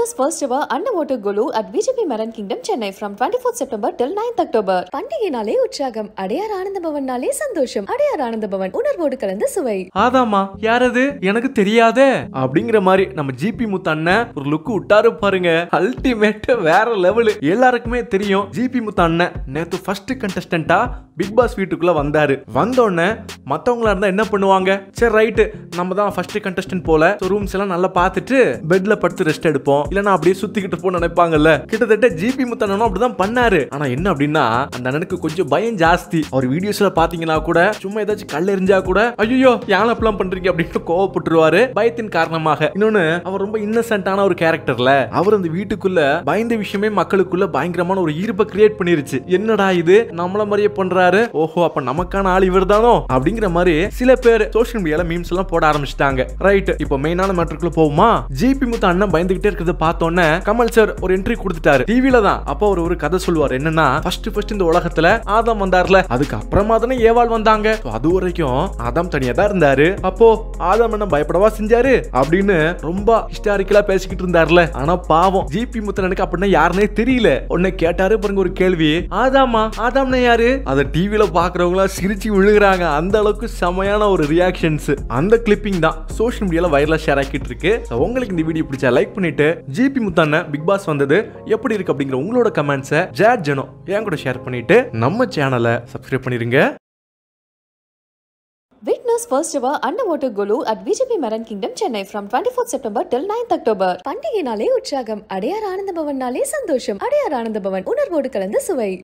Witness first ever underwater golu at VGP Maran Kingdom, Chennai from 24th September till 9th October. பண்டிகைனாலே உற்சாகம் அடையார் ஆனந்த பவன்னாலே சந்தோஷம் அடையார் ஆனந்த பவன் உணர்வோடு கலந்த சுவை ஆதாமா யாரது எனக்கு தெரியாதே அப்படிங்கிற மாதிரி நம்ம ஜிபி முத்து அண்ணன் ஒரு லுக் விட்டாரு பாருங்க அல்டிமேட் வேற லெவலு எல்லாருக்குமே தெரியும் ஜிபி முத்து அண்ணன் நேத்து ஃபர்ஸ்ட் கண்டஸ்டன்டா பிக் பாஸ் வீட்டுக்குள்ள வந்தாரு வந்தோடனே மத்தவங்களா இருந்தா என்ன பண்ணுவாங்க சரி ரைட்டு நம்ம தான் ஃபர்ஸ்ட் கண்டஸ்டன்ட் போல ரூம்ஸ் எல்லாம் நல்லா பார்த்துட்டு பெட்ல படுத்து ரெஸ்ட் எடுப்போம் இல்லனா அப்படியே சுத்திக்கிட்டு இருப்போம் நினைப்பாங்கல்ல கிட்டத்தட்ட ஜிபி முத்தண்ணனும் அப்படிதான் பண்ணாரு ஆனா என்ன அப்படின்னா அந்த அண்ணனுக்கு கொஞ்சம் பயம் ஜாஸ்தி அவர் வீடியோஸ்ல பாத்தீங்கன்னா கூட சும்மா ஏதாச்சும் கல் எரிஞ்சா கூட ஐயோ ஏன் அப்படிலாம் பண்றீங்க அப்படின்னு கோவப்பட்டுருவாரு பயத்தின் காரணமாக இன்னொன்னு அவர் ரொம்ப இன்னசென்ட்டான ஒரு கேரக்டர்ல அவர் அந்த வீட்டுக்குள்ள பயந்த விஷயமே மக்களுக்குள்ள பயங்கரமான ஒரு ஈர்ப்பை கிரியேட் பண்ணிருச்சு என்னடா இது நம்மள மாதிரியே பண்றாரு ஓஹோ அப்ப நமக்கான ஆள் இவர் தானோ அப்படிங்கிற மாதிரி சில பேர் சோஷியல் மீடியால மீம்ஸ் எல்லாம் போட ஆரம்பிச்சிட்டாங்க ரைட் இப்போ மெயினான மேட்டருக்குள்ள போகுமா ஜிபி முத்து அண்ணன் பயந்துகிட்டே இருக்கிறத பார்த்தோன்னே கமல் சார் ஒரு என்ட்ரி கொடுத்துட்டாரு டிவில தான் அப்போ அவர் ஒரு கதை சொல்லுவார் என்னன்னா ஃபர்ஸ்ட் ஃபர்ஸ்ட் இந்த உலகத்துல ஆதாம் வந்தார்ல அதுக்கு அப்புறமா தானே ஏவாள் வந்தாங்க So, அது வரைக்கும் ஆதாம் தனியா தான் இருந்தாரு அப்போ ஆதாம் என்ன பயப்படவா செஞ்சாரு அப்படின்னு ரொம்ப ஹிஸ்டாரிக்கலா பேசிக்கிட்டு இருந்தார்ல ஆனா பாவம் ஜிபி முத்தனனுக்கு அப்படின்னா யாருன்னே தெரியல உன்னை கேட்டாரு பாருங்க ஒரு கேள்வி ஆதாமா ஆதாம்னா யாரு அத டிவில பாக்குறவங்களா சிரிச்சு விழுகுறாங்க அந்த அளவுக்கு செமையான ஒரு ரியாக்ஷன்ஸ் அந்த கிளிப்பிங் தான் சோஷியல் மீடியால வைரலா ஷேர் ஆக்கிட்டு இருக்கு So, உங்களுக்கு இந்த வீடியோ பிடிச்சா லைக் பண்ணிட்டு ஜிபி முத்தான பிக் பாஸ் வந்தது எப்படி இருக்கு அப்படிங்கிற உங்களோட கமெண்ட்ஸை ஜேட் ஜனோ என் கூட ஷேர் பண்ணிட்டு நம்ம சேனலை சப்ஸ்கிரைப் பண்ணிருங்க Witness first ever underwater golu at VGP Maran Kingdom, Chennai from 24th September till 9th October. பண்டிகைனாலே உற்சாகம் அடையார் ஆனந்த பவன்னாலே சந்தோஷம் அடையார் ஆனந்த பவன் உணர்வோடு கலந்த சுவை